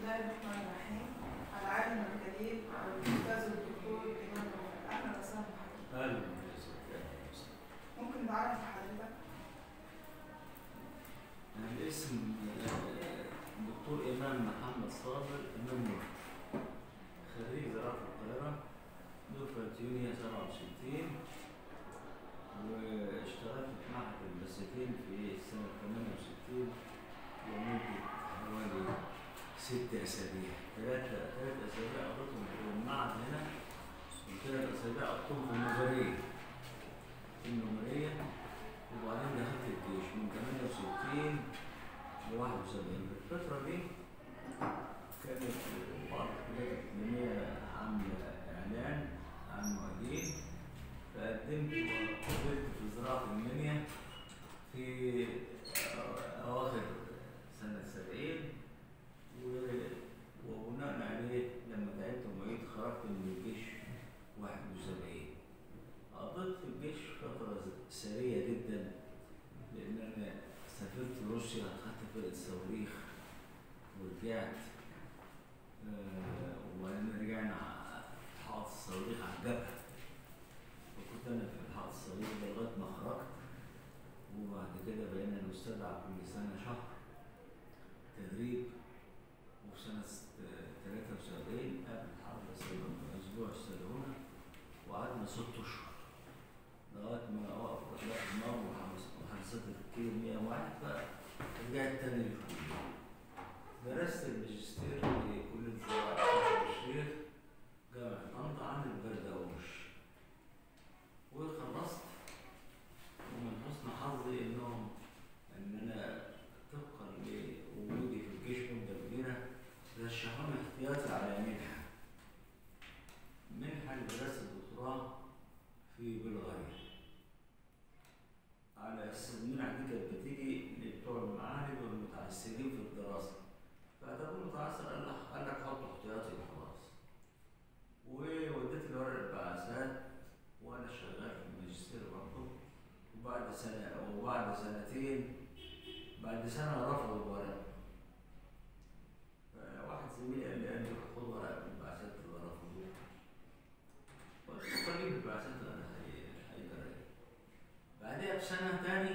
الله الرحمن الرحيم العالم الجليل الاستاذ الدكتور امام رفعت اهلا وسهلا بحضرتك اهلا وسهلا ممكن نعرف حضرتك انا الاسم آه، دكتور امام محمد صابر امام نور خريج زراعه القاهره دفعه يونيو 67 واشتغلت في معهد البساتين في سنه 68 لمده حوالي ست اسابيع ثلاثة ثلاث اسابيع قضيتهم في المعهد هنا وثلاث اسابيع قضيتهم في النظريه في النمريه وبعدين دخلت الجيش من 68 ل 71 الفترة دي كانت بعض الكليات الإقليمية عاملة إعلان عن معيدين فقدمت وقبلت في زراعة المنيا في أواخر سنة 70 و- وبناء عليه لما تعبت معيد خرجت من الجيش 71 قضيت في الجيش فترة سرية جدا لأن أنا سافرت روسيا أخدت فرقة صواريخ ورجعت آه، وبعدين رجعنا ع- حائط الصواريخ على الجبهة وكنت أنا في حائط الصواريخ ده لغاية ما خرجت وبعد كده بقينا نستدعى كل سنة شهر تدريب وفي سنة ست- 73 قبل الحرب استلمنا أسبوع استلمونا وقعدنا ست أشهر لغاية ما أوقف لا النار وحرصت الكيلو 101 فرجعت تاني للكلية درست الماجستير في كلية زراعة كفر الشيخ جامعة طنطا عن البردوش وخلصت ومن حسن حظي انهم ان انا طبقا لوجودي في الجيش مدة كبيرة رشحوني احتياطي على منحة منحة لدراسة الدكتوراه في بلغاريا على اساس المنح دي كانت بتيجي لبتوع المعاهد والمتعسرين في الدراسه فده متعسر قال لك قال لك حط احتياطي وخلاص ووديت الورق البعثات وانا شغال في الماجستير برضه وبعد سنه وبعد سنتين بعد سنه رفضوا الورق فواحد زميلي قال لي قال لي خد ورق البعثات اللي رفضوه قلت قليل البعثات انا هيجرى بعدها بسنة تاني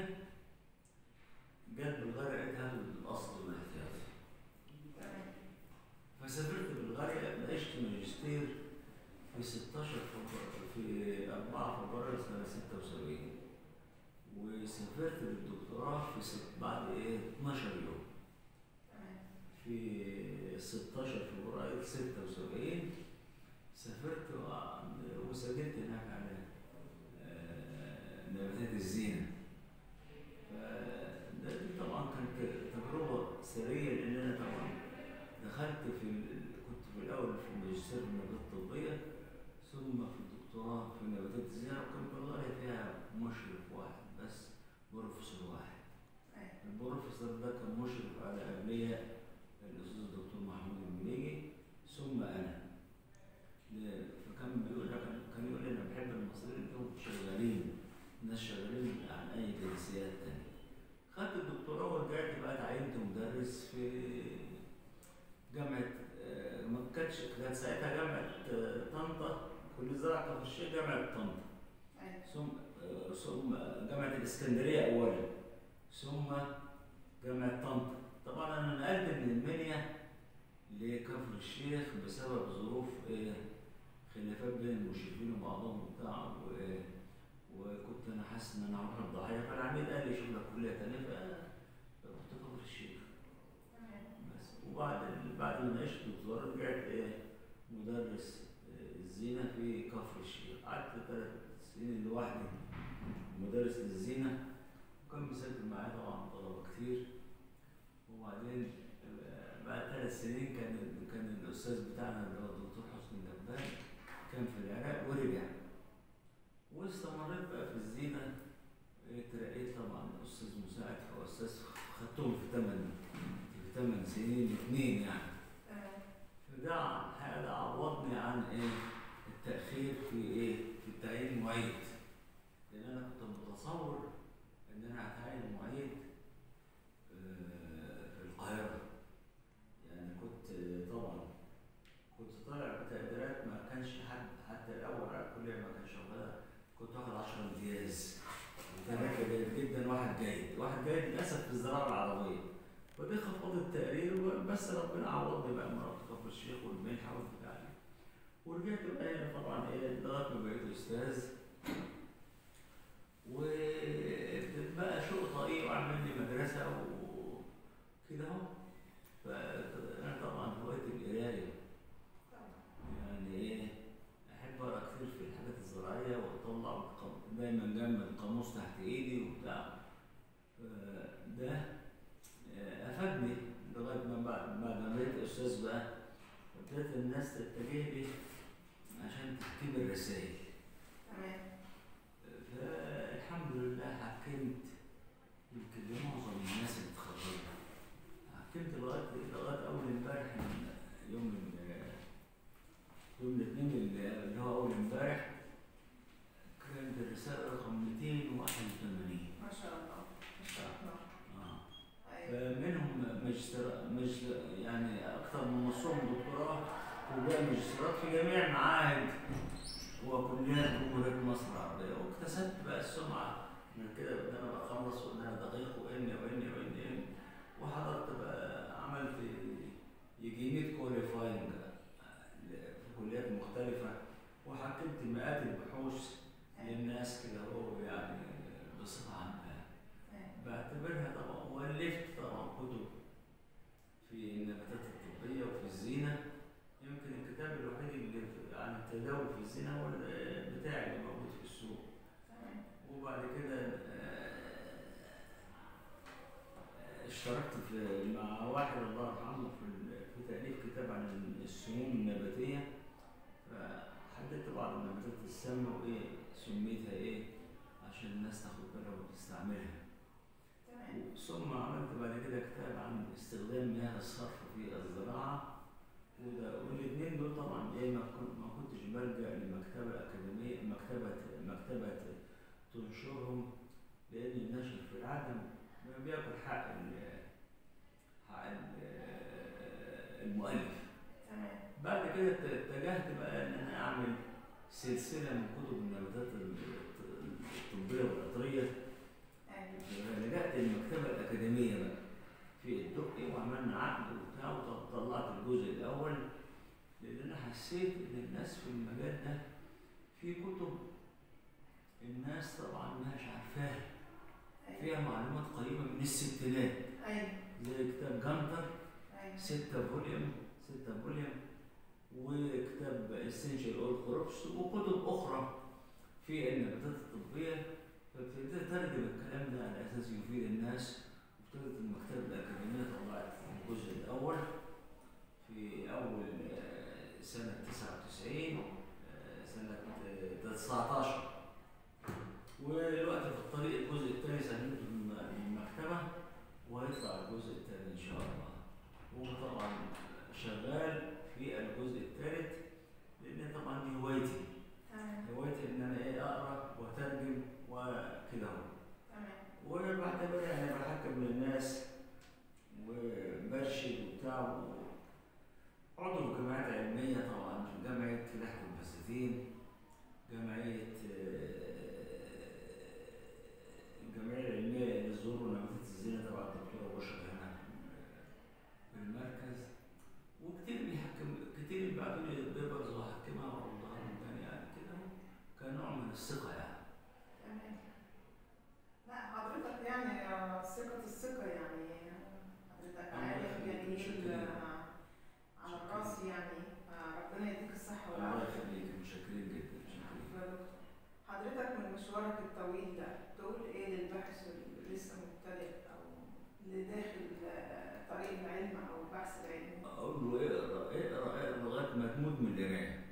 جت بلغاريا لقيتها الأصل والاحتياطي تمام فسافرت بلغاريا ناقشت ماجستير في 16 فبراير في 4 فبراير سنة 76 وسافرت للدكتوراه في ست بعد ايه 12 يوم تمام في 16 فبراير 76 سافرت وعند- وسجلت هناك على آه، نباتات الزينة فده دي طبعا كانت تجربة سرية لأن أنا طبعا دخلت في ال- كنت في الأول في الماجستير في النباتات الطبية ثم في الدكتوراه في نباتات الزينة وكان بلغاريا فيها مشرف واحد بس بروفيسور واحد أيوة. البروفيسور ده كان مشرف على قبلية الأستاذ الدكتور محمود المليجي ثم أنا ل- فكان بيقول لك كان يقول لي أنا بحب المصريين اللي هم شغالين ناس شغالين عن أي جنسيات تانية خدت الدكتوراه ورجعت بقى اتعينت مدرس في جامعة آه، ما كانتش كانت ساعتها جامعة آه، طنطا كل زراعة كفر الشيخ جامعة طنطا أيوة. ثم آه، ثم جامعة الإسكندرية أولا ثم جامعة طنطا طبعا أنا نقلت من المنيا لكفر الشيخ بسبب ظروف إيه خلافات بين المشرفين وبعضهم وبتاع و- وكنت أنا حاسس إن أنا هروح الضحية فالعميد قال لي شوف لك كلية تانية فرحت كفر الشيخ تمام بس وبعد بعد ما عشت الدكتوراه رجعت ايه مدرس آه، الزينة في كفر الشيخ قعدت ثلاث سنين لوحدي مدرس للزينة وكان مسجل معايا طبعا طلبة كتير وبعدين آه، بعد ثلاث سنين كان كان الأستاذ بتاعنا اللي هو الدكتور حسني جبان كان في العراق ورجع واستمريت بقى في الزينة آه، اترقيت طبعا أستاذ مساعد فأستاذ خدتهم في ثمان في ثمان سنين اثنين يعني تمام فده هذا عوضني عن ايه التأخير في ايه في التعيين معيد لأن أنا كنت متصور إن أنا هتعين معيد آه، في القاهرة يعني كنت واحد جيد واحد جيد للاسف في الزراعه العربيه ودي خطوات التقرير بس ربنا عوضني بقى مرات كفر الشيخ والمنحه والبتاع دي. ورجعت بقى هنا طبعا ايه لغايه ما بقيت استاذ وبقى شوق طريق واعمل لي مدرسه وكده اهو فانا طبعا هوايتي القرايه يعني ايه احب اقرا كتير في الحاجات الزراعيه واطلع القام- دايما جنب القاموس تحت ايدي وبتاع ف- ده آه، افادني لغايه ما بعد بعد ما بقيت استاذ بقى ابتدت الناس تتجه لي عشان تكتب الرسائل تمام فالحمد لله حكمت يمكن لمعظم الناس اللي اتخرجوا حكمت لغايه لغايه اول امبارح من يوم ال- يوم الاثنين اللي اللي هو اول امبارح كانت الرساله رقم 281 ما شاء الله ما شاء الله اه ايوه منهم ماجستير ماجستير يعني اكثر من نصهم دكتوراه كلها ماجستيرات في جميع معاهد وكليات جمهوريه مصر العربيه واكتسبت بقى السمعه من كده ان انا بخلص وان انا دقيق واني واني واني وإني. وحضرت بقى عملت يجي 100 كواليفاينج في كليات مختلفه وحكمت مئات البحوث للناس كده هو يعني بصفه عامه بعتبرها طبعا والفت طبعا كتب في النباتات الطبية وفي الزينة يمكن الكتاب الوحيد اللي في- عن التداول في الزينة هو ال- بتاعي اللي موجود في السوق تمام وبعد كده آه، آه، اشتركت في مع واحد الله يرحمه في ال- في تأليف كتاب عن السموم النباتية فحددت بعض النباتات السامة وإيه سميتها إيه عشان الناس تاخد بالها وتستعملها تمام ثم عملت بعد كده كتاب عن استخدام مياه الصرف في الزراعة وده والاثنين دول طبعا ايه ما كنت ما كنتش بلجأ لمكتبة أكاديمية مكتبة مكتبة تنشرهم لأن النشر في العدم ما بياكل حق ال- حق ال- المؤلف تمام بعد كده ات- اتجهت بقى ان انا اعمل سلسله من كتب النباتات الط- الطبيه والعطريه ايوه لجأت للمكتبة الأكاديمية بقى في الدقي وعملنا عقد وبتاع وطلعت الجزء الأول لأن أنا حسيت إن الناس في المجال ده في كتب الناس طبعا مش عارفاها ايوه فيها معلومات قريبة من الستينات ايوه زي كتاب جانتر ايوه ستة فوليوم ستة فوليوم وكتاب اسينشال اول كروبس وكتب أخرى في النباتات الطبية فابتديت أترجم الكلام ده على أساس يفيد الناس وابتدت المكتبة الأكاديمية طلعت الجزء الأول في أول آه، سنة 99 آه، سنة آه، 19 والوقت في الطريق الجزء الثاني سلمته المكتبة وهيطلع الجزء الثاني إن شاء الله وطبعا شغال في الجزء الثالث لأن طبعا دي هوايتي تمام هوايتي ان انا ايه اقرا واترجم وكده اهو تمام وبعتبر يعني بحكم للناس وبرشد وبتاع عضو جمعيات علمية طبعا في جمعية فلاحة البساتين جمعية آه، الجمعية العلمية للزهور ونباتات الزينة تبع الدكتورة بشرى هنا في المركز وكتير بيحكم كتير بيبعتوا لي بيبرز وأحكمها وأردها لهم تاني يعني كده كنوع من الثقة يعني تمام لا حضرتك يعني آه، ثقة الثقة يعني حضرتك الله عارف يخليك، جميل شكراً. آه، على شكراً. راسي يعني آه، ربنا يديك الصحة الله والعافية يخليك متشكرين جدا متشكرين يا دكتور حضرتك من مشوارك الطويل ده تقول ايه للباحث اللي لسه مبتدئ او اللي داخل آه، طريق العلم او البحث العلمي اقول له اقرا اقرا اقرا لغايه ما تموت من القرايه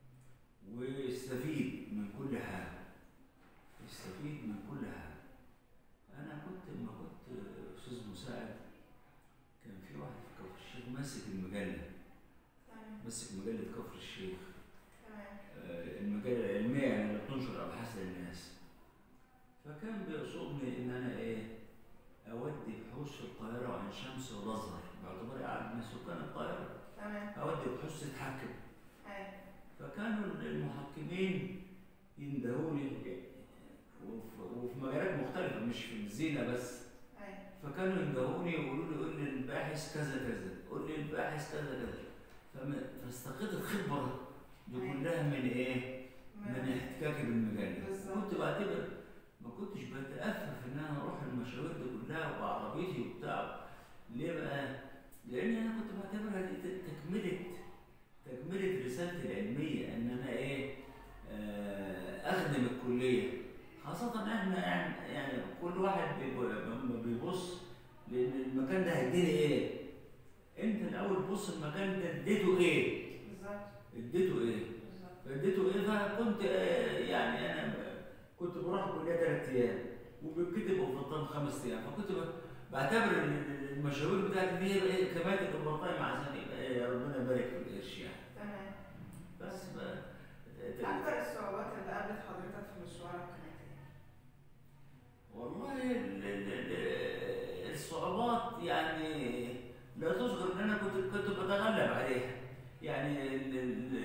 واستفيد من كل حاجه استفيد من كل حاجه انا كنت لما كنت استاذ مساعد كان في واحد في كفر الشيخ ماسك المجله تمام ماسك مجله كفر الشيخ تمام آه، المجله العلميه يعني اللي بتنشر ابحاث للناس فكان بيقصدني ان انا ايه اودي بحوث في القاهره وعين شمس والازهر باعتباري قاعد من سكان القاهره تمام اودي بحوث تتحكم ايوه فكانوا المحكمين يندهوا لي وفي وفي مجالات مختلفه مش في الزينه بس أيوة. فكانوا يندهوني ويقولوا لي قول لي الباحث كذا كذا قول لي الباحث كذا كذا فم- فاستقيت الخبره دي كلها من ايه؟ من احتكاكي بالمجال بالظبط. كنت بعتبر ما كنتش بتأفف ان انا اروح المشاوير دي كلها بعربيتي وبتاع ليه بقى؟ لان انا كنت بعتبرها دي ت- تكمله تكمله رسالتي العلميه ان انا ايه؟ آه، اخدم الكليه خاصة احنا يعني يعني كل واحد بيب- لما بيبص لان المكان ده هيديني ايه؟ انت الاول بص المكان ده اديته ايه؟ بالظبط اديته ايه؟ بالظبط فاديته ايه فكنت آه، يعني انا كنت بروح الكليه ثلاث ايام وبالكتب وفطان خمس ايام فكنت ب- بعتبر ان المشاوير بتاعتي دي هي ايه كمان البرطايم عشان يبقى إيه ربنا يبارك في القرش يعني تمام بس ف أكتر الصعوبات اللي قابلت حضرتك في مشوارك كانت إيه؟ والله ال- ال- ال- الصعوبات يعني لا تذكر ان انا كنت كنت بتغلب عليها يعني ال-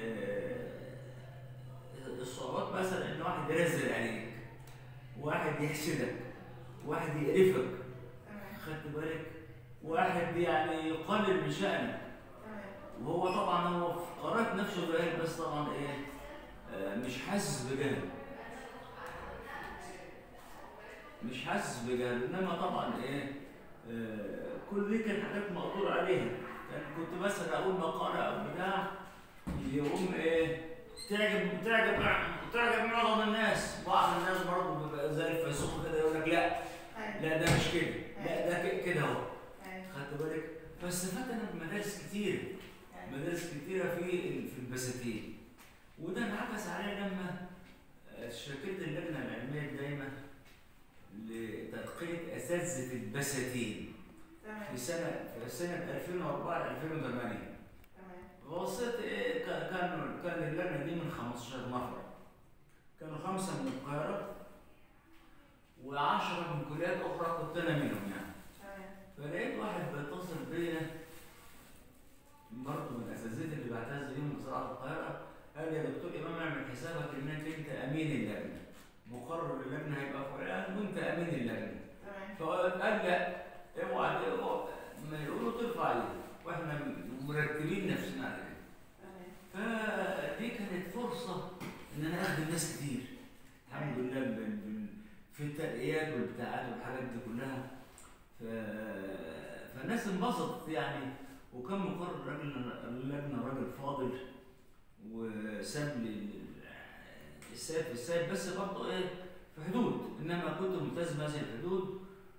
ال- الصعوبات مثلا ان واحد ينزل عليك واحد يحسدك واحد يقرفك تمام خدت بالك واحد يعني يقلل من شأنك تمام وهو طبعا هو في قرارات نفسه جاهل بس طبعا ايه آه، مش حاسس بجهل مش حاسس بجهل انما طبعا ايه آه، كل دي كانت حاجات مقدور عليها كان كنت مثلا اقول مقاله او بتاع يقوم ايه تعجب تعجب تعجب معظم الناس بعض الناس برضه بيبقى زي الفيسبوك كده يقول لك لا أيوة لا ده مش كده لا ده ك- كده اهو أيوة خدت بالك فاستفدت انا بمدارس كتير أيوة مدارس كتيرة في في البساتين وده انعكس عليا لما آه، شكلت اللجنة العلمية الدايمة لترقية أساتذة البساتين تمام في سنة في سنة 2004 ل 2008 تمام وصلت إيه كان كان كان اللجنة دي من 15 نفر كانوا خمسة من القاهرة وعشرة من كليات أخرى كنت أنا منهم يعني تمام فلقيت واحد بيتصل بيا برضه من الاساتذه اللي بعتز بيهم في زراعه القاهره قال لي يا دكتور امام اعمل حسابك انك انت امين اللجنه مقرر اللجنه هيبقى فلان وانت امين اللجنه تمام فقال لا اوعى اوعى ما يقولوا ترفع ايدك واحنا مرتبين نفسنا على كده تمام فدي كانت فرصه ان انا اخدم ناس كتير الحمد لله بال- بال- في الترقيات والبتاعات والحاجات دي كلها ف... فالناس انبسطت يعني وكان مقرر راجل اللجنه راجل فاضل وساب لي ال- الساب الساب بس برضه ايه في حدود انما كنت ملتزم هذه الحدود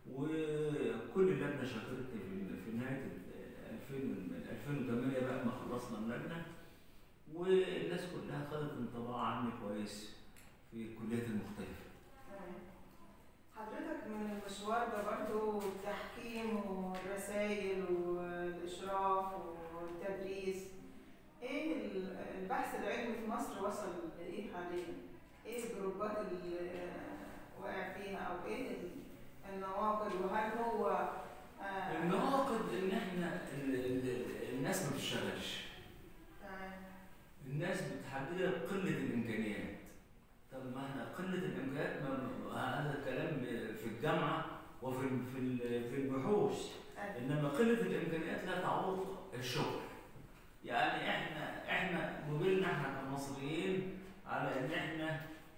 وكل اللجنه شكرتني في في نهايه ال 2000 من 2008 بعد ما خلصنا اللجنه والناس كلها خدت انطباع عني كويس في الكليات المختلفه تمام حضرتك من المشوار ده برضو التحكيم والرسائل والإشراف والتدريس إيه ال- البحث العلمي في مصر وصل لإيه حاليا؟ إيه الجروبات اللي واقع فيها أو إيه ال- النواقد وهل هو آه، النواقد ان احنا ال- ال- الناس ما بتشتغلش تمام الناس بتحدد قله الامكانيات طب ما احنا قله الامكانيات ما ما- هذا الكلام في الجامعه وفي ال- في ال- في البحوث أيوة. انما قله الامكانيات لا تعوق الشغل يعني احنا احنا مبيلنا احنا كمصريين على ان احنا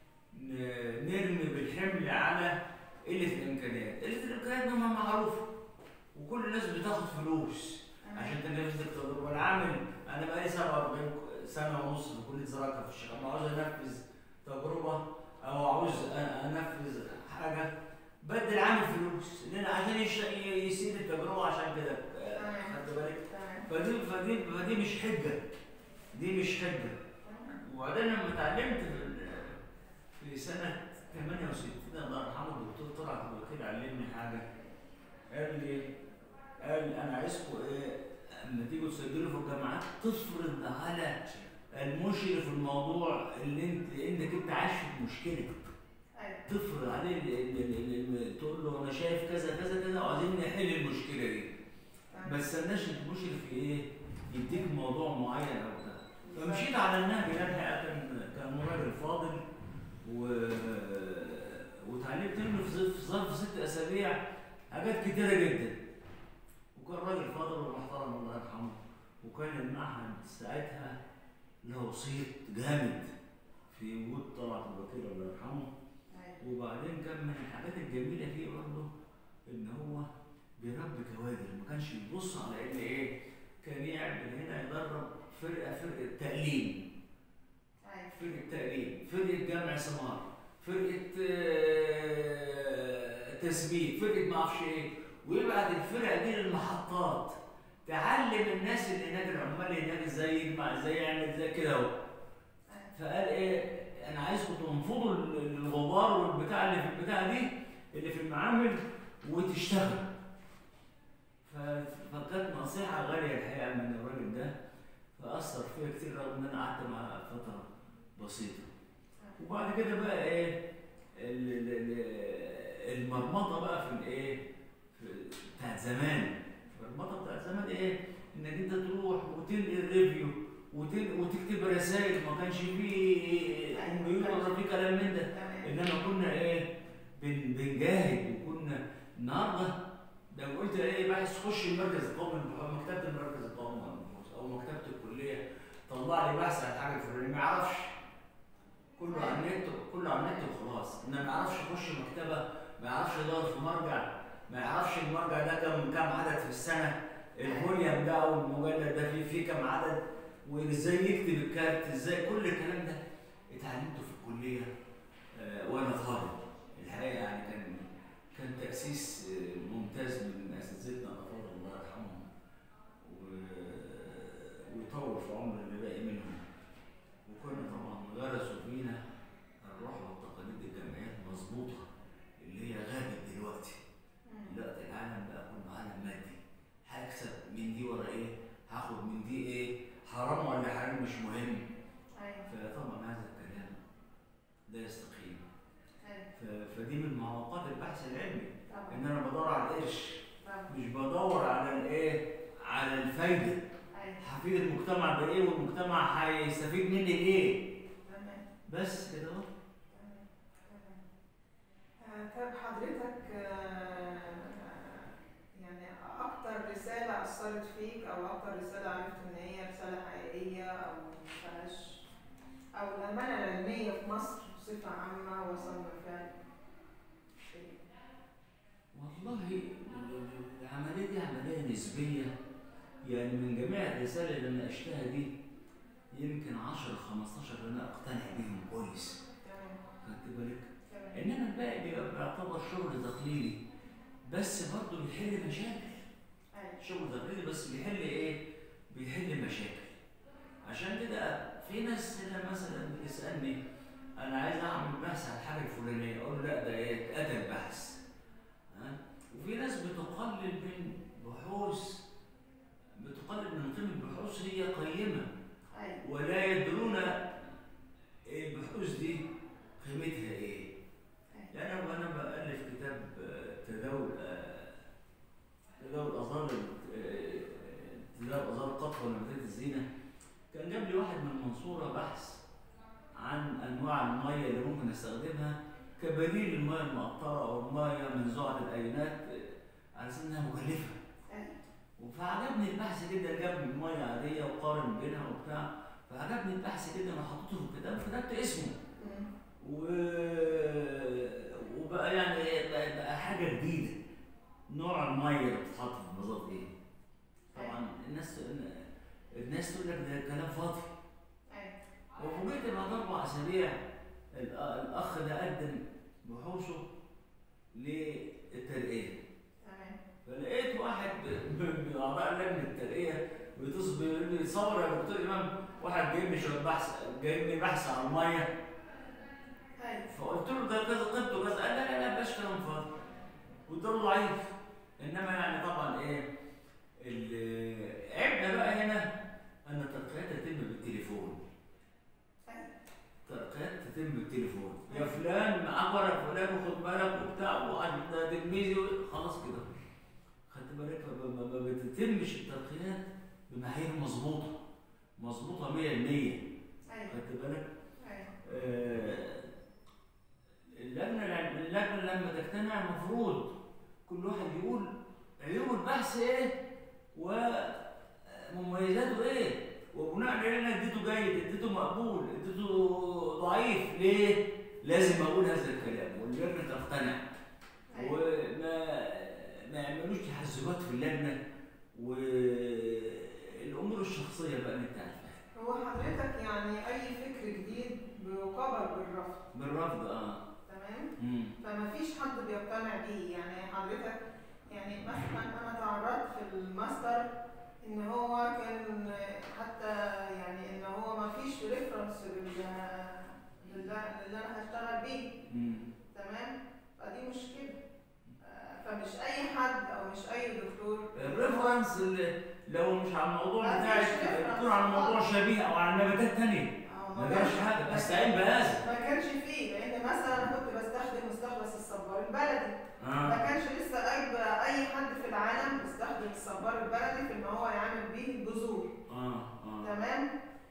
ن- نرمي بالحمل على قله الامكانيات قله الامكانيات ما معروفه وكل الناس بتاخد فلوس عشان تنافس التجربه وانا عامل انا بقالي 47 سنه ونص في كليه زراعه في الشيخ اما عاوز انفذ تجربه او عاوز أ- انفذ حاجه بدل عامل فلوس لان عشان يش- ي- يسيب التجربه عشان كده تمام. خدت بالك تمام فدي فدي فدي مش حجه دي مش حجه تمام. وبعدين لما اتعلمت في في سنه 68 الله يرحمه الدكتور طلعت الوكيل علمني حاجه قال لي قال انا عايزكم ايه لما تيجوا تسجلوا في الجامعات تفرض على المشرف الموضوع اللي انت انك انت عايش في مشكله أيوة. تفرض عليه ال- ال- ال- ال- تقول له انا شايف كذا كذا كذا وعايزين نحل المشكله دي تمام. ما تستناش المشرف ايه يديك موضوع معين او كده فمشيت على النهج ده الحقيقه كان كان راجل فاضل و... وتعلمت منه في ظرف في ظرف ست اسابيع حاجات كتيره جدا وكان راجل فاضل ومحترم الله يرحمه وكان المعهد ساعتها له صيت جامد في وجود طلعت الوكيل الله يرحمه أيوة. وبعدين كان من الحاجات الجميله فيه برضه ان هو بيربي كوادر ما كانش يبص على ان ايه كان يعمل هنا يدرب فرقه فرقه تأليم أيوة. فرقه تأليم فرقه جمع ثمار فرقه آه، تثبيت فرقه ما اعرفش ايه ويبعت الفرقه دي للمحطات تعلم الناس اللي هناك العمال اللي هناك ازاي يجمع ازاي يعمل ازاي كده اهو فقال ايه انا عايزكم تنفضوا ال- الغبار والبتاع اللي في البتاع دي اللي في المعامل وتشتغل ف- فكانت نصيحة غالية الحقيقة من الراجل ده فأثر فيا كتير رغم إن أنا قعدت معاه فترة بسيطة وبعد كده بقى إيه ال- ال- ال- المرمطة بقى في الإيه في- بتاعت زمان المرمطة بتاعت زمان إيه إنك أنت تروح وتنقل ريفيو وتن- وتكتب رسائل ما كانش فيه كمبيوتر ولا فيه كلام من ده تمام انما كنا ايه بن بنجاهد وكنا النهارده لو قلت لاي باحث خش المركز القومي للبحوث مكتبه المركز القومي للبحوث او مكتبه الكليه طلع لي بحث عن حاجه الفلانيه ما يعرفش كله على النت كله على النت وخلاص انما ما يعرفش يخش مكتبه ما يعرفش يدور في مرجع ما يعرفش المرجع ده كم كم عدد في السنه الفوليوم ده او المجلد ده فيه فيه كم عدد وازاي يكتب الكارت ازاي كل الكلام ده اتعلمته في الكليه آه، وانا طالب الحقيقه يعني كان كان تاسيس آه، ممتاز من اساتذتنا الافاضل الله يرحمهم و- ويطول في عمر اللي باقي منهم وكنا طبعا غرسوا فينا الروح والتقاليد الجامعيات مظبوطه اللي هي غابت دلوقتي دلوقتي العالم بقى كله عالم مادي هكسب من دي ورا ايه هاخد من دي ايه حرام ولا حرام مش مهم أيوة. فطبعا هذا الكلام لا يستقيم أيوة. ف- فدي من معوقات البحث العلمي طبعا ان انا بدور على القرش طبعا مش بدور على الايه على الفايده أيوة. هفيد المجتمع بايه والمجتمع هيستفيد مني بايه تمام بس كده اهو تمام تمام آه، طب حضرتك آه، يعني أكتر رسالة أثرت فيك أو أكتر رسالة عرفت إن هي رسالة حقيقية أو مفيهاش أو الأمانة العلمية في مصر بصفة عامة وصل بالفعل إيه؟ والله العمليه دي عمليه نسبيه يعني من جميع الرسائل اللي ناقشتها دي يمكن 10 15 اللي انا اقتنع بيهم كويس تمام خدت بالك تمام انما الباقي بيبقى بيعتبر شغل تقليدي بس برضه بيحل مشاكل أيوة. شغل تقليدي بس بيحل ايه؟ بيحل مشاكل عشان كده في ناس هنا مثلا بتسالني انا عايز اعمل بحث عن الحاجه الفلانيه اقول له لا ده ايه؟ اتقتل بحث ها؟ وفي ناس بتقلل من بحوث بتقلل من قيمه بحوث هي قيمه أيوة. ولا يدرون البحوث دي قيمتها ايه لان انا وانا بالف كتاب آه، تداول آه، تداول اظهار آه، تداول اظهار القطوه ونباتات الزينه كان جاب لي واحد من المنصوره بحث عن انواع الميه اللي ممكن استخدمها كبديل للميه المقطره او الميه منزوعه الايونات آه، على اساس انها مكلفه أيوة. فعجبني البحث جدا جاب لي ميه عاديه وقارن بينها وبتاع فعجبني البحث جدا وحطيته في الكتاب كتبت اسمه مم. و... وبقى يعني إيه، بقى, بقى حاجه جديده نوع الميه اللي بتتحط في المزاد ايه طبعا الناس الناس تقول لك ده كلام فاضي أيوة. وفوجئت بعد اربع اسابيع الأ- الاخ ده قدم بحوثه للترقيه تمام فلقيت واحد من من اعضاء لجنه الترقيه بيتصل بيقول لي صور يا دكتور امام واحد جايب لي شويه بحث جايب لي بحث عن الميه أيوة. فقلت له ده كذا قيمته كذا قال لا لا لا بلاش كلام فاضي وده ضعيف انما يعني طبعا ايه ال- عيبنا بقى هنا ان الترقيات تتم بالتليفون أيوة. الترقيات تتم بالتليفون يا فلان معاك ورق فلان وخد بالك وبتاع وقعد ده تلميذي خلاص كده خدت بالك ما- ما ما بتتمش الترقيات بمعايير مظبوطه مظبوطه 100% أيوة. خدت بالك أيوة. آه، اللجنه العلم- اللجنه لما تجتمع المفروض كل واحد يقول عيوب البحث ايه ومميزاته ايه وبناء عليه انا اديته جيد اديته مقبول اديته ضعيف ليه؟ لازم اقول هذا الكلام واللجنه تقتنع أيوة. وما ما يعملوش تحزبات في اللجنه والامور الشخصيه بقى اللي انت عارفها هو حضرتك يعني اي فكر جديد بيقابل بالرفض بالرفض اه تمام مم. فما فيش حد بيقتنع بيه يعني حضرتك يعني مثلا انا تعرضت في الماستر ان هو كان حتى يعني ان هو ما فيش ريفرنس للي اللي انا هشتغل بيه مم. تمام فدي مشكله آه، فمش اي حد او مش اي دكتور الريفرنس اللي لو مش على الموضوع ما بتاعك فيش reference تكون على موضوع خالص. شبيه او على نباتات تانية أو ما كانش- جاش حاجه بستعين بهذا ما كانش فيه لان مثلا انا كنت بستخدم مستخلص الصبار البلدي ما اه كانش لسه اي اي حد في العالم بيستخدم الصبار البلدي في ان هو يعمل بيه البذور اه اه تمام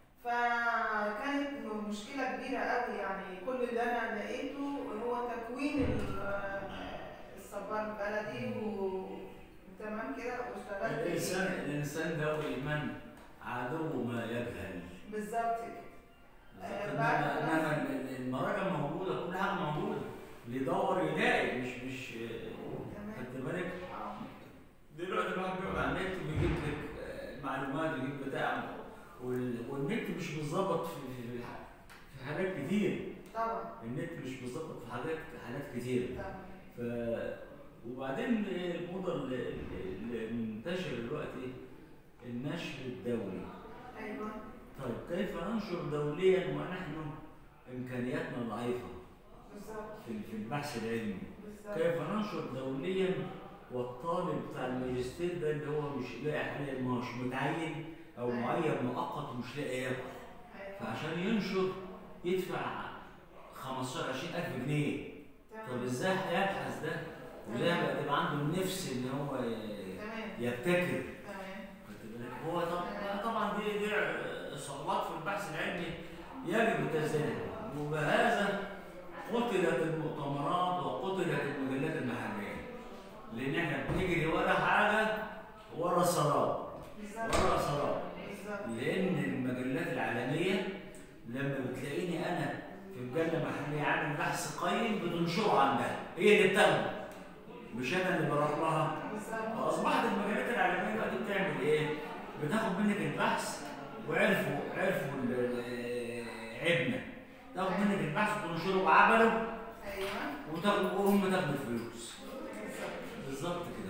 فكانت م- مشكله كبيره قوي يعني كل اللي انا لقيته هو تكوين ال- الصبار البلدي و تمام كده واشتغلت فيه. الانسان الانسان ذوي ايمان عدو ما يجهل بالظبط كده آه، انما بعد- انما ال- المراجع موجوده كل حاجه موجوده اللي يدور يلاقي مش مش تمام خدت بالك آه. دلوقتي الواحد بيقعد على النت ويجيب لك آه، معلومات ويجيب بتاع وال- والنت مش متظبط في في في حاجات كتير طبعا النت مش متظبط في حاجات حاجات كتير طبعا ف وبعدين الموضه اللي اللي منتشره دلوقتي النشر الدولي ايوه طيب كيف ننشر دوليا ونحن امكانياتنا ضعيفه بالظبط في في البحث العلمي بالظبط كيف ننشر دوليا والطالب بتاع الماجستير ده اللي هو مش لاقي حاليا مش متعين او أيوة. معين مؤقت ومش لاقي ياكل ايوه فعشان ينشر يدفع 15 20000 جنيه طب تمام ازاي هيبحث ده؟ وازاي بقى تبقى عنده النفس ان هو ي- تمام يبتكر تمام خدت بالك؟ هو طبعا طبعا دي دي صعوبات في البحث العلمي يجب تزالها وبهذا قتلت المؤتمرات وقتلت المجلات المحليه لان احنا بنجري ورا حاجه ورا سراب بالظبط ورا سراب بالظبط لان المجلات العالميه لما بتلاقيني انا في مجله محليه عامل بحث قيم بتنشره عندها هي اللي بتاخده مش انا اللي بروح لها بالظبط فاصبحت المجالات العالميه دلوقتي بتعمل ايه؟ بتاخد منك البحث وعرفوا عرفوا ال- ال- عيبنا تاخد منك البحث وتنشره وعمله ايوه وتاخد وهم تاخدوا الفلوس بالظبط بالظبط كده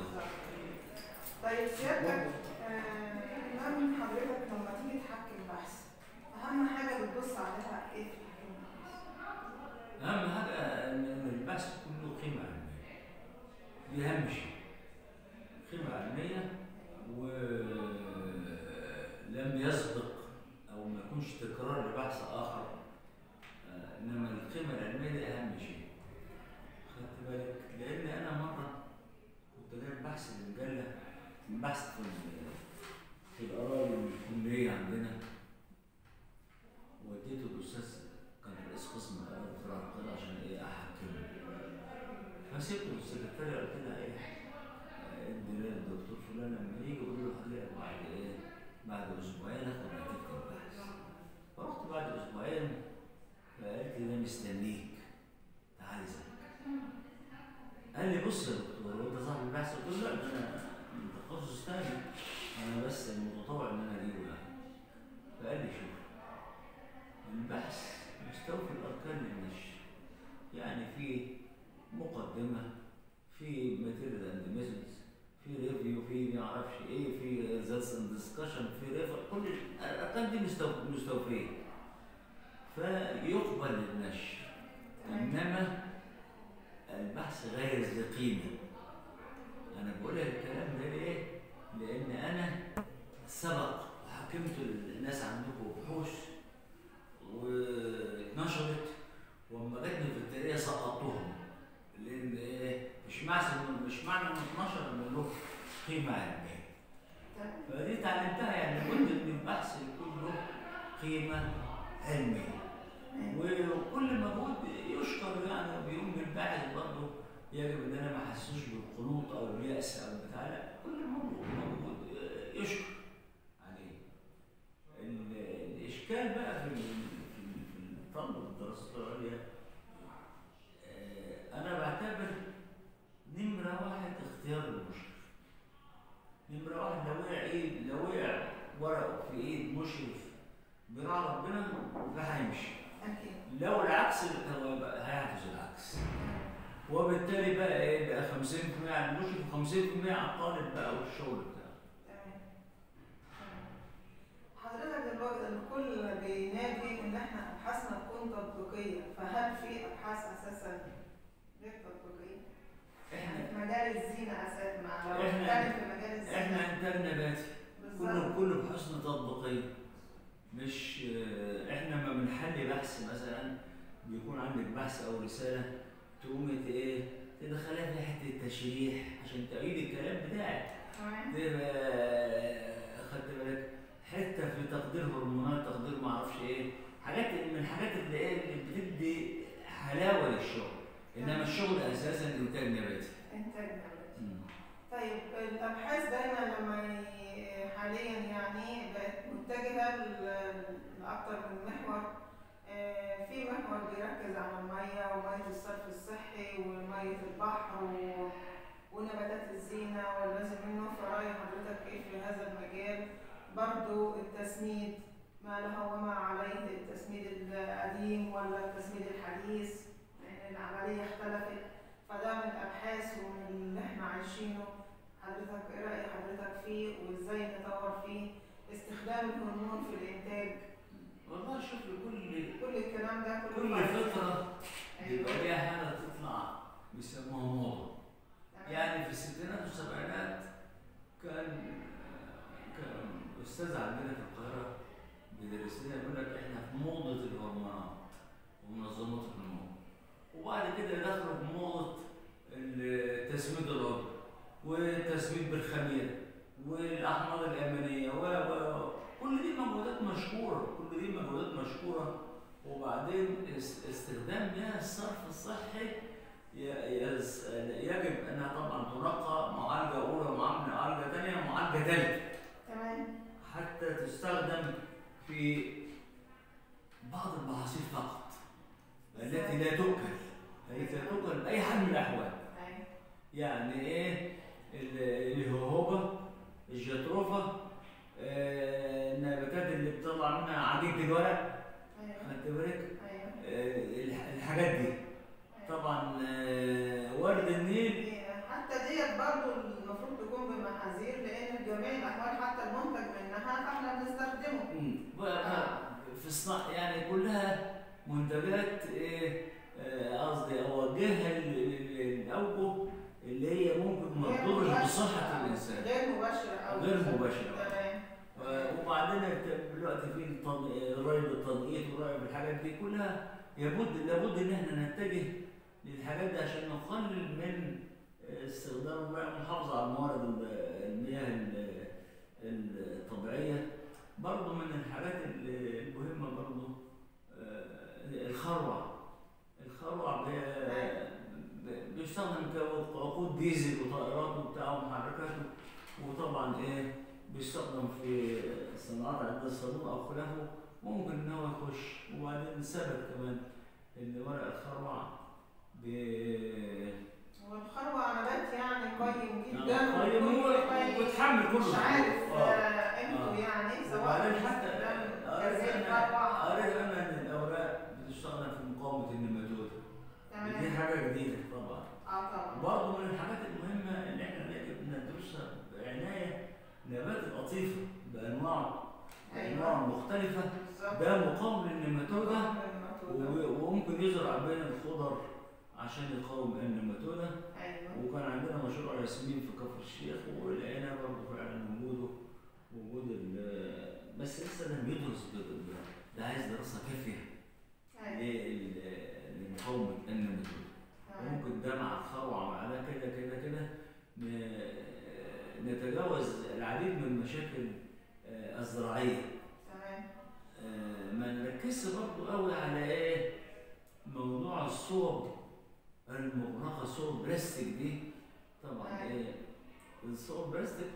طيب سيادتك آه، من حضرتك لما تيجي تحكم بحث اهم حاجه بتبص عليها ايه في تحكيم البحث؟ اهم حاجه ان إن البحث يكون له قيمه علميه دي اهم شيء قيمه علميه ولم يسبق او ما يكونش تكرار لبحث اخر آه، انما القيمه العلميه دي اهم شيء خدت بالك لان انا مره كنت جايب بحث لمجله بحث في ال- في الاراضي الكليه عندنا وديته الاستاذ كان رئيس قسم الادب في العقل عشان ايه احكمه فسبته السكرتيرة قلت لها ايه آه، ادي للدكتور فلان لما يجي يقول له حضرتك بعد ايه بعد اسبوعين هاخد نتيجه البحث فرحت بعد اسبوعين فقالت لي ده مستنيك تعالى ذاكر قال لي بص يا دكتور هو انت صاحب البحث قلت له لا ده انا من تخصص تاني انا بس متطوع ان انا اجيبه يعني فقال لي شوف البحث مستوفي الاركان للنشر يعني في مقدمه في ماتيريال اند ميثودز في ريفيو في ما اعرفش ايه في ريزلتس اند ديسكشن في ريفر كل الارقام دي مستو- مستوفيه فيقبل للنشر انما البحث غير ذي قيمه انا بقول لك الكلام ده ليه؟ لان انا سبق وحكمت الناس عندكم بحوث واتنشرت واما جتني في الترقيه سقطتهم لان ايه مش معنى مش معنى انه اتنشر انه له قيمه علميه تمام فدي اتعلمتها يعني لابد ان البحث يكون له قيمه علميه تمام وكل مجهود يشكر يعني وبيقوم بالباحث برضه يجب ان انا ما احسوش بالقنوط او الياس او بتاع لا كل مجهود مجهود يشكر عليه ال- الاشكال بقى في ال- في ال- في الطلب الدراسات العليا آه، انا بعتبر نمره واحد اختيار المشرف نمره واحد لو وقع ايد لو وقع ورقه في ايد مشرف براعي ربنا ده هيمشي اكيد لو العكس هو بقى هيحدث العكس وبالتالي بقى ايه بقى 50% على المشرف و50% على الطالب بقى والشغل بتاعه تمام تمام. حضرتك دلوقتي الكل بينادي ان احنا ابحاثنا تكون تطبيقيه فهل في ابحاث اساسا غير تطبيقيه؟ يعني احنا في مجال الزينه اساسا مع لو إحنا- بنتكلم في مجال الزينه احنا انتاج نباتي كله بالظبط كله بحسن تطبيقيه مش آه، احنا ما بنحل بحث مثلا بيكون عندك بحث او رساله تقوم ت- ايه تدخلها في حته تشريح عشان تعيد الكلام بتاعك تمام تبقى خدت بالك حته في تقدير هرمونات تقدير ما اعرفش ايه حاجات من الحاجات اللي ايه اللي بتدي حلاوه للشغل انما الشغل اساسا انتاج نباتي انتاج نباتي طيب الابحاث دايما لما ي- حاليا يعني بقت متجهه ل- لاكثر من محور آه، في محور بيركز على الميه وميه الصرف الصحي وميه البحر و- ونباتات الزينه واللازم منه فراي حضرتك ايه في هذا المجال برضو التسميد ما له وما عليه التسميد القديم ولا التسميد الحديث لان العمليه اختلفت فده من الابحاث ومن اللي احنا عايشينه حضرتك ايه راي حضرتك فيه وازاي نطور فيه استخدام الهرمون في الانتاج والله شوف كل كل الكلام ده كله كل عايز- فتره أيوة. يبقى ليها حاجه تطلع بيسموها موضه تمام. يعني في الستينات والسبعينات كان كان استاذ عندنا في القاهره بيدرس لنا يقول لك احنا في موضه الهرمونات ومنظمات النمو وبعد كده دخلوا في موضه التسميد العضوي والتسميد بالخميره والاحماض الامينيه و و كل دي مجهودات مشكوره كل دي مجهودات مشكوره وبعدين اس- استخدام مياه الصرف الصحي ي- يس- يجب انها طبعا تنقى معالجه اولى ومعالجه معالجه ثانيه ومعالجه ثالثه تمام حتى تستخدم في بعض المحاصيل فقط التي لا تؤكل التي لا تؤكل باي حال من الاحوال أيوة. يعني ايه ال- الهوهوبه الجاتروفه آه، النباتات اللي بتطلع منها عديد الورق ايوه خدت بالك ايوه آه، الح- الحاجات دي طبعا آه، ورد النيل حتى ديت برضو المفروض تكون بمحاذير لان في جميع الاحوال حتى المنتج منها فاحنا بنستخدمه مم. بقى في الصناعة يعني كلها منتجات ايه آه، قصدي اوجهها للاوجه اللي هي ممكن ما غير تضرش مباشرة بصحه أو الانسان غير مباشرة او غير مباشرة. تمام و- وبعدين الت- دلوقتي في التن- ري بالتنقيط وري بالحاجات دي كلها يبد لابد ان احنا نتجه للحاجات دي عشان نقلل من استخدام المياه والمحافظه على موارد ال- المياه ال- الطبيعيه برضه من الحاجات ال- المهمه برضه آه، الخروع الخروع بي- ب- بيستخدم كوقود ديزل وطائرات وبتاع ومحركات وطبعا ايه بيستخدم في صناعات عند الصابون او خلافه ممكن ان هو يخش وبعدين ثبت كمان ان ورق الخروع ب- والخروع نبات يعني قيم جدا يعني قيم وكل هو قيم ويتحمل كل مش الظروف. عارف آه. آه، قيمته آه. يعني سواء وبعدين حتى باستخدام قريت غزال انا خروع قريت انا ان الاوراق بتستخدم في مقاومه النيماتود دي تمام حاجه جديده طبعا اه طبعا برضه من الحاجات المهمه ان احنا يجب ان ندرسها بعنايه نبات القطيفه بانواعه بانواعه المختلفه بالظبط ده مقاوم للنيماتوده الماتوده و- وممكن يزرع بين الخضر عشان يقاوم النيماتوده ايوه وكان عندنا مشروع ياسمين في كفر الشيخ ولقينا برضه فعلا وجوده وجود ال- بس لسه لم يدرس ب- ب- ده عايز دراسه كافيه ايوه لل- لمقاومه النيماتوده تمام ممكن ده مع الخروع مع ده كده كده كده ن- نتجاوز العديد من المشاكل آه، الزراعيه تمام آه، ما نركزش ركزت برضو قوي على ايه موضوع الصور المغلقه صور بلاستيك دي طبعا أيوة. ايه الصور بلاستيك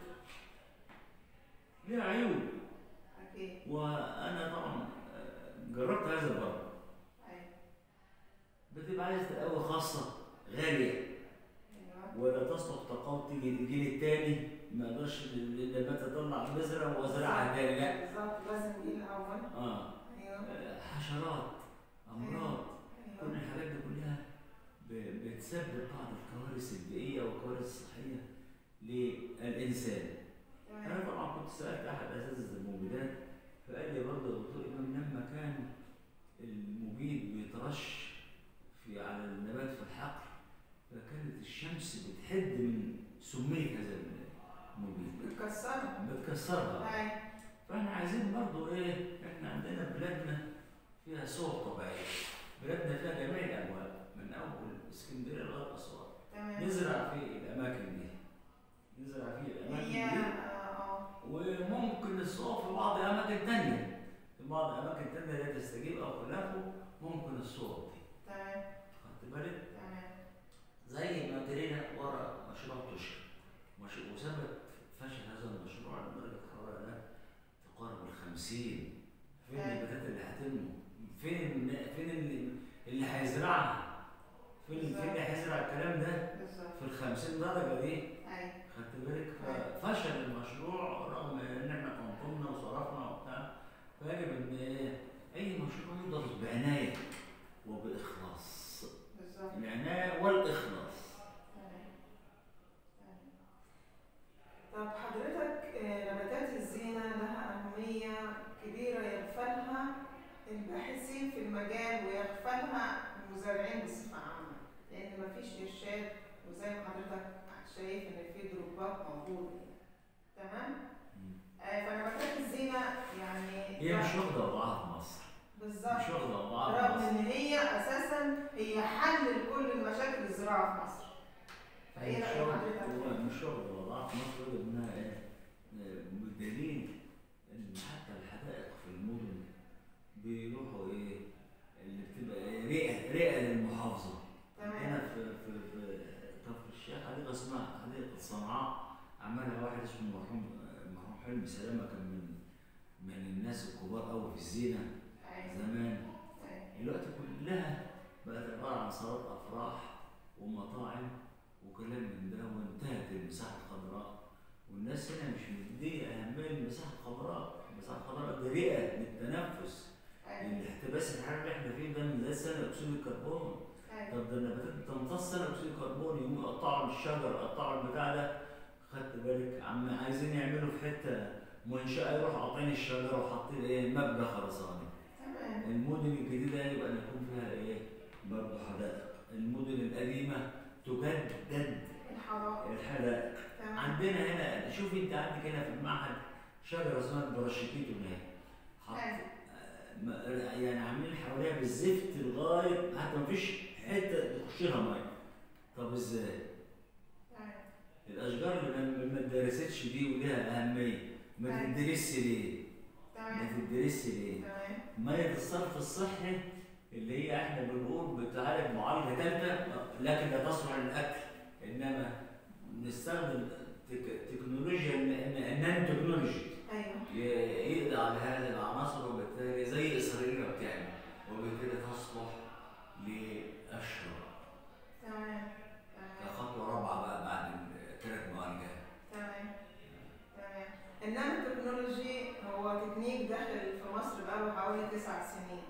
ليها عيوب اكيد وانا طبعا آه، جربت هذا برضه ايوه بتبقى عايز تقوي خاصه غاليه ايوه ولا تصلح تقاوم تيجي الجيل التاني ما يقدرش النبات تطلع بذره وازرعها تاني لا بالظبط لازم دي الاول اه ايوه آه، حشرات امراض كل ايوه الحاجات دي كلها ب- بتسبب بعض الكوارث البيئيه والكوارث الصحيه للانسان. انا تمام طبعا كنت سالت احد اساتذه المبيدات فقال لي برضه يا دكتور امام لما كان المبيد بيترش في على النبات في الحقل فكانت الشمس بتحد من سميه هذا المبيد بتكسرها بتكسرها ايوه فاحنا عايزين برضه ايه احنا عندنا بلادنا فيها صور طبيعيه بلادنا فيها جميع الانواع من اول اسكندريه لغايه اسوان تمام نزرع في الاماكن دي نزرع في الاماكن هي دي اه وممكن الصور في بعض اماكن تانية في بعض اماكن تانية لا تستجيب او خلافه ممكن الصور دي تمام خدت بالك تمام زي ما جرينا ورا مشروع تشك مش... وسبب فشل هذا المشروع ان درجه الحراره ده تقارب ال 50 فين أيوة. النباتات اللي هتنمو فين فين اللي, اللي هيزرعها فين فين اللي هيزرع الكلام ده بالظبط في ال 50 درجه دي ايوه خدت بالك ففشل المشروع رغم ان احنا قنطمنا وصرفنا وبتاع فيجب ان إيه، اي مشروع يدرس بعنايه وباخلاص بالظبط العنايه والاخلاص تمام تمام. طب حضرتك آه، نباتات الزينة لها أهمية كبيرة يغفلها الباحثين في المجال ويغفلها المزارعين بصفة عامة لأن مفيش إرشاد وزي ما حضرتك شايف إن في دروبات موجودة تمام؟ آه، فنباتات الزينة يعني هي مش واخده وضعها في مصر بالظبط مش واخده وضعها رغم في مصر إن هي أساسا هي حل لكل المشاكل الزراعة في مصر فإيه مش رأي واخده حضرتك؟ هو مش واخده وضعها في مصر وجد انها ايه آه، بدليل ان حتى الحدائق في المدن بيروحوا ايه اللي بتبقى إيه؟ رئه رئه للمحافظه هنا تمام في في في كفر الشيخ حديقه اسمها حديقه صنعاء عملها واحد اسمه المرحوم المرحوم حلمي سلامه كان من من الناس الكبار قوي في الزينه أيوة. زمان أيوة. الوقت كلها بقت عباره عن صالات افراح ومطاعم وكلام من ده وانتهت المساحه الخضراء والناس هنا مش مديه اهميه للمساحه الخضراء المساحه الخضراء دي رئه للتنفس أيوة. الاحتباس الحراري اللي احنا فيه ده من زي ثاني اكسيد الكربون أيوة. طب ده النباتات بتمتص ثاني اكسيد الكربون يقوموا يقطعوا الشجر يقطعوا البتاع ده خدت بالك عم عايزين يعملوا في حته منشاه يروحوا قاطعين الشجر وحاطين ايه مبنى خرساني تمام المدن الجديده يجب ان يكون فيها ايه برضه حدائق المدن القديمه تجدد الحرائق الحدائق تمام عندنا هنا شوف انت عندك هنا في المعهد شجره اسمها البراشيكيتو هنا حط أيوة. آه، ما- يعني عاملين حواليها بالزفت لغايه حتى مفيش حته تخش لها ميه طب ازاي؟ تمام الاشجار اللي ما- ما اتدرستش دي وليها اهميه ما أيوة. تدرسش ليه؟ ما تمام تدرسش ليه؟ تمام ميه الصرف الصحي اللي هي احنا بنقول بتعالج معالجه ثالثه لكن لا تصلح للاكل انما نستخدم تك- تكنولوجيا الن- النانو تكنولوجي أيوة ي- يقضي على هذه العناصر وبالتالي زي اسرائيل ما بتعمل وبالتالي تصلح للشرب تمام تمام كخطوه رابعه بقى بعد الثلاث معالجات تمام تمام النانو تكنولوجي هو تكنيك داخل في مصر بقاله حوالي تسع سنين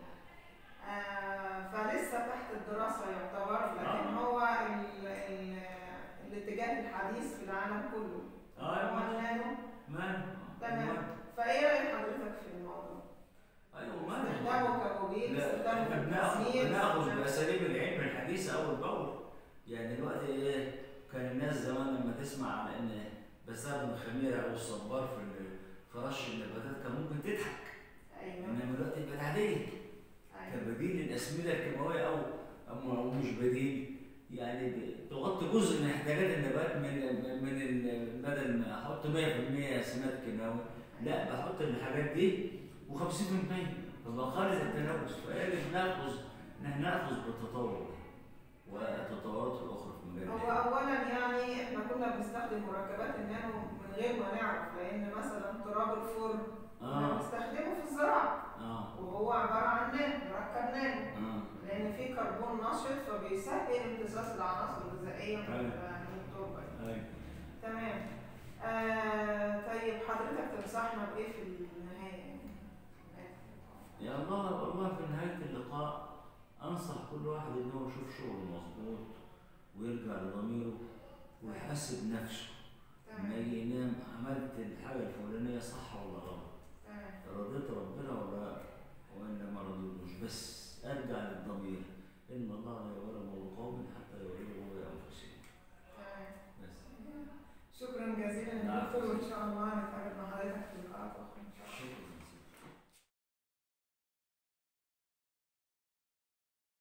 آه فلسه تحت الدراسة يعتبر لكن آه. هو ال ال الاتجاه الحديث في العالم كله اه هو النانو مان تمام. فايه رأي حضرتك في الموضوع؟ ايوه مان استخدامه كمبيد لا استخدامه احنا في بناخد التصميم بناخد باساليب العلم الحديثه اول باول يعني دلوقتي ايه كان الناس زمان لما تسمع عن ان بستخدم الخميره او الصبار في ال- في رش النباتات كان ممكن تضحك ايوه انما دلوقتي بقت عاديه ايوه كبديل للاسمده الكيماويه او او مش بديل يعني ب- تغطي جزء من احتياجات النبات من من ال- بدل ما احط 100% سماد كيماوي لا بحط الحاجات دي و50% فمقالة التنافس فيجب ناخذ نحن ناخذ بالتطور والتطورات الاخرى في مجال هو العلم. اولا يعني احنا كنا بنستخدم مركبات النانو من غير ما نعرف لان مثلا تراب الفرن كنا اه بنستخدمه في الزراعه اه وهو عباره عن نانو مركب نانو اه لان فيه كربون نشط فبيسهل امتصاص العناصر الغذائيه من أيوة. من التربه أيوة. تمام آه طيب حضرتك تنصحنا بايه في النهايه يا الله والله في نهاية اللقاء أنصح كل واحد إن هو يشوف شغله مظبوط ويرجع لضميره ويحاسب نفسه لما تمام يجي ينام عملت الحاجة الفلانية صح ولا غلط تمام رضيت ربنا ولا وإلا ما رضيتوش بس أرجع للضمير إن الله لا يغير قوم حتى يغيروا بأنفسهم تمام بس شكرا جزيلا نعم. دكتور وان شاء الله نتقابل مع حضرتك في لقاءات اخرى ان شاء الله شكرا